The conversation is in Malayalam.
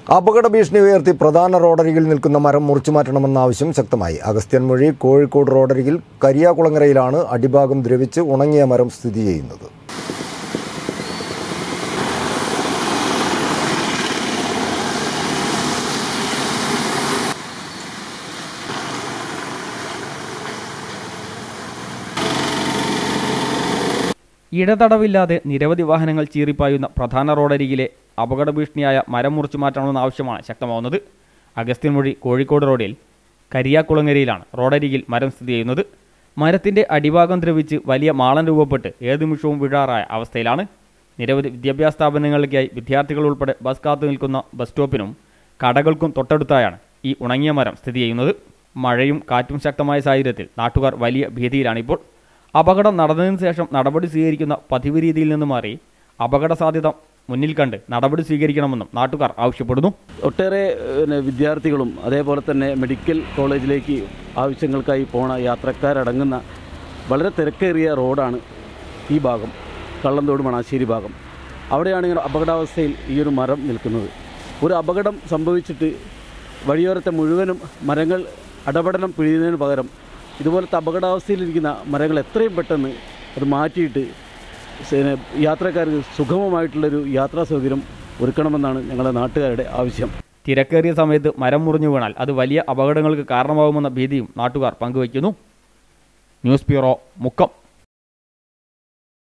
അപകട ഭീഷണി ഉയർത്തി പ്രധാന റോഡരികിൽ നിൽക്കുന്ന മരം മുറിച്ചു മാറ്റണമെന്ന ആവശ്യം ശക്തമായി അഗസ്ത്യൻമൊഴി കോഴിക്കോട് റോഡരികിൽ കരിയാകുളങ്ങരയിലാണ് അടിഭാഗം ദ്രവിച്ച് ഉണങ്ങിയ മരം സ്ഥിതി ചെയ്യുന്നത് ഇടതടവില്ലാതെ നിരവധി വാഹനങ്ങൾ ചീറിപ്പായുന്ന പ്രധാന റോഡരികിലെ അപകട ഭീഷണിയായ മരം മുറിച്ചു മാറ്റണമെന്ന ആവശ്യമാണ് ശക്തമാവുന്നത് അഗസ്ത്യൻമൊഴി കോഴിക്കോട് റോഡിൽ കരിയാക്കുളങ്ങരയിലാണ് റോഡരികിൽ മരം സ്ഥിതി ചെയ്യുന്നത് മരത്തിന്റെ അടിഭാഗം ദ്രവിച്ച് വലിയ മാളം രൂപപ്പെട്ട് ഏത് നിമിഷവും വീഴാറായ അവസ്ഥയിലാണ് നിരവധി വിദ്യാഭ്യാസ സ്ഥാപനങ്ങളിലേക്കായി വിദ്യാർത്ഥികൾ ഉൾപ്പെടെ ബസ് കാത്തു നിൽക്കുന്ന ബസ് സ്റ്റോപ്പിനും കടകൾക്കും തൊട്ടടുത്തായാണ് ഈ ഉണങ്ങിയ മരം സ്ഥിതി ചെയ്യുന്നത് മഴയും കാറ്റും ശക്തമായ സാഹചര്യത്തിൽ നാട്ടുകാർ വലിയ ഭീതിയിലാണിപ്പോൾ അപകടം നടന്നതിന് ശേഷം നടപടി സ്വീകരിക്കുന്ന പതിവ് രീതിയിൽ നിന്ന് മാറി അപകട സാധ്യത മുന്നിൽ കണ്ട് നടപടി സ്വീകരിക്കണമെന്നും നാട്ടുകാർ ആവശ്യപ്പെടുന്നു ഒട്ടേറെ പിന്നെ, വിദ്യാർത്ഥികളും അതേപോലെ തന്നെ മെഡിക്കൽ കോളേജിലേക്ക് ആവശ്യങ്ങൾക്കായി പോണ യാത്രക്കാരടങ്ങുന്ന വളരെ തിരക്കേറിയ റോഡാണ് ഈ ഭാഗം കള്ളന്തോട് മണാശ്ശേരി ഭാഗം അവിടെയാണ് ഇങ്ങനെ അപകടാവസ്ഥയിൽ ഈ ഒരു മരം നിൽക്കുന്നത് ഒരു അപകടം സംഭവിച്ചിട്ട് വഴിയോരത്തെ മുഴുവനും മരങ്ങൾ അടപടലം പിഴിയുന്നതിന് പകരം ഇതുപോലത്തെ അപകടാവസ്ഥയിലിരിക്കുന്ന മരങ്ങൾ എത്രയും പെട്ടെന്ന് അത് മാറ്റിയിട്ട് സേന- യാത്രക്കാർക്ക് സുഗമമായിട്ടുള്ളൊരു യാത്രാ സൗകര്യം ഒരുക്കണമെന്നാണ് ഞങ്ങളുടെ നാട്ടുകാരുടെ ആവശ്യം തിരക്കേറിയ സമയത്ത് മരം മുറിഞ്ഞു വീണാൽ അത് വലിയ അപകടങ്ങൾക്ക് കാരണമാകുമെന്ന ഭീതിയും നാട്ടുകാർ പങ്കുവയ്ക്കുന്നു ന്യൂസ് ബ്യൂറോ മുക്കം